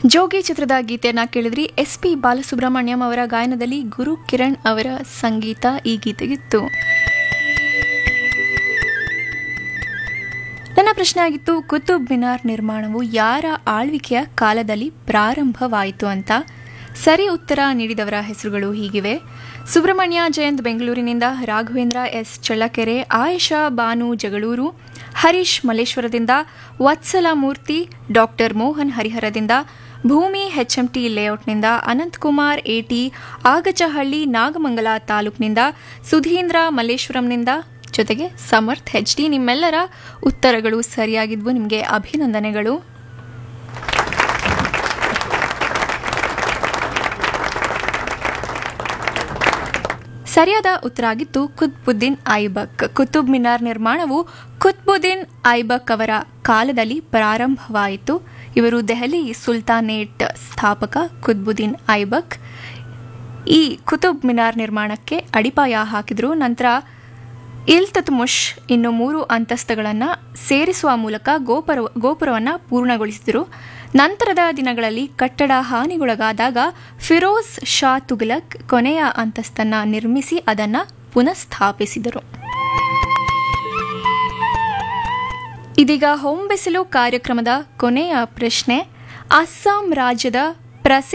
ಜೋಗಿ ಚಿತ್ರದ ಗೀತೆಯನ್ನ ಕೇಳಿದ್ರಿ ಎಸ್ ಪಿ ಬಾಲಸುಬ್ರಹ್ಮಣ್ಯಂ ಅವರ ಗಾಯನದಲ್ಲಿ ಗುರು ಕಿರಣ್ ಅವರ ಸಂಗೀತ ಈ ಗೀತೆಗಿತ್ತು ನನ್ನ ಪ್ರಶ್ನೆ ಆಗಿತ್ತು ಕುತುಬ್ ಮಿನಾರ್ ನಿರ್ಮಾಣವು ಯಾರ ಆಳ್ವಿಕೆಯ ಕಾಲದಲ್ಲಿ ಪ್ರಾರಂಭವಾಯಿತು ಅಂತ ಸರಿ ಉತ್ತರ ನೀಡಿದವರ ಹೆಸರುಗಳು ಹೀಗಿವೆ ಸುಬ್ರಹ್ಮಣ್ಯ ಜಯಂತ್ ಬೆಂಗಳೂರಿನಿಂದ ರಾಘವೇಂದ್ರ ಎಸ್ ಚಳ್ಳಕೆರೆ ಆಯಷಾ ಬಾನು ಜಗಳೂರು ಹರೀಶ್ ಮಲ್ಲೇಶ್ವರದಿಂದ ವತ್ಸಲ ಮೂರ್ತಿ ಡಾಕ್ಟರ್ ಮೋಹನ್ ಹರಿಹರದಿಂದ ಭೂಮಿ ಹೆಚ್ಎಂಟಿ ಲೇಔಟ್ನಿಂದ ಅನಂತಕುಮಾರ್ ಎಟಿ ಆಗಚಹಳ್ಳಿ ನಾಗಮಂಗಲ ತಾಲೂಕಿನಿಂದ ಸುಧೀಂದ್ರ ಮಲ್ಲೇಶ್ವರಂನಿಂದ ಜೊತೆಗೆ ಸಮರ್ಥ್ ಹೆಚ್ ಡಿ ನಿಮ್ಮೆಲ್ಲರ ಉತ್ತರಗಳು ಸರಿಯಾಗಿದ್ವು ನಿಮಗೆ ಅಭಿನಂದನೆಗಳು ಸರಿಯಾದ ಉತ್ತರ ಆಗಿತ್ತು ಕುತ್ಬುದ್ದೀನ್ ಐಬಕ್ ಕುತುಬ್ ಮಿನಾರ್ ನಿರ್ಮಾಣವು ಕುತ್ಬುದ್ದೀನ್ ಐಬಕ್ ಅವರ ಕಾಲದಲ್ಲಿ ಪ್ರಾರಂಭವಾಯಿತು ಇವರು ದೆಹಲಿ ಸುಲ್ತಾನೇಟ್ ಸ್ಥಾಪಕ ಕುತ್ಬುದ್ದೀನ್ ಐಬಕ್ ಈ ಕುತುಬ್ ಮಿನಾರ್ ನಿರ್ಮಾಣಕ್ಕೆ ಅಡಿಪಾಯ ಹಾಕಿದ್ರು ನಂತರ ಇಲ್ತತ್ಮುಷ್ ಇನ್ನು ಮೂರು ಅಂತಸ್ತುಗಳನ್ನು ಸೇರಿಸುವ ಮೂಲಕ ಗೋಪುರ ಗೋಪುರವನ್ನು ಪೂರ್ಣಗೊಳಿಸಿದರು ನಂತರದ ದಿನಗಳಲ್ಲಿ ಕಟ್ಟಡ ಹಾನಿಗೊಳಗಾದಾಗ ಫಿರೋಜ್ ಶಾ ತುಘಲಕ್ ಕೊನೆಯ ಅಂತಸ್ತನ್ನು ನಿರ್ಮಿಸಿ ಅದನ್ನು ಪುನಃಸ್ಥಾಪಿಸಿದರು ಇದೀಗ ಹೊಂಬೆಸಲು ಕಾರ್ಯಕ್ರಮದ ಕೊನೆಯ ಪ್ರಶ್ನೆ ಅಸ್ಸಾಂ ರಾಜ್ಯದ ಪ್ರಸಿದ್ಧ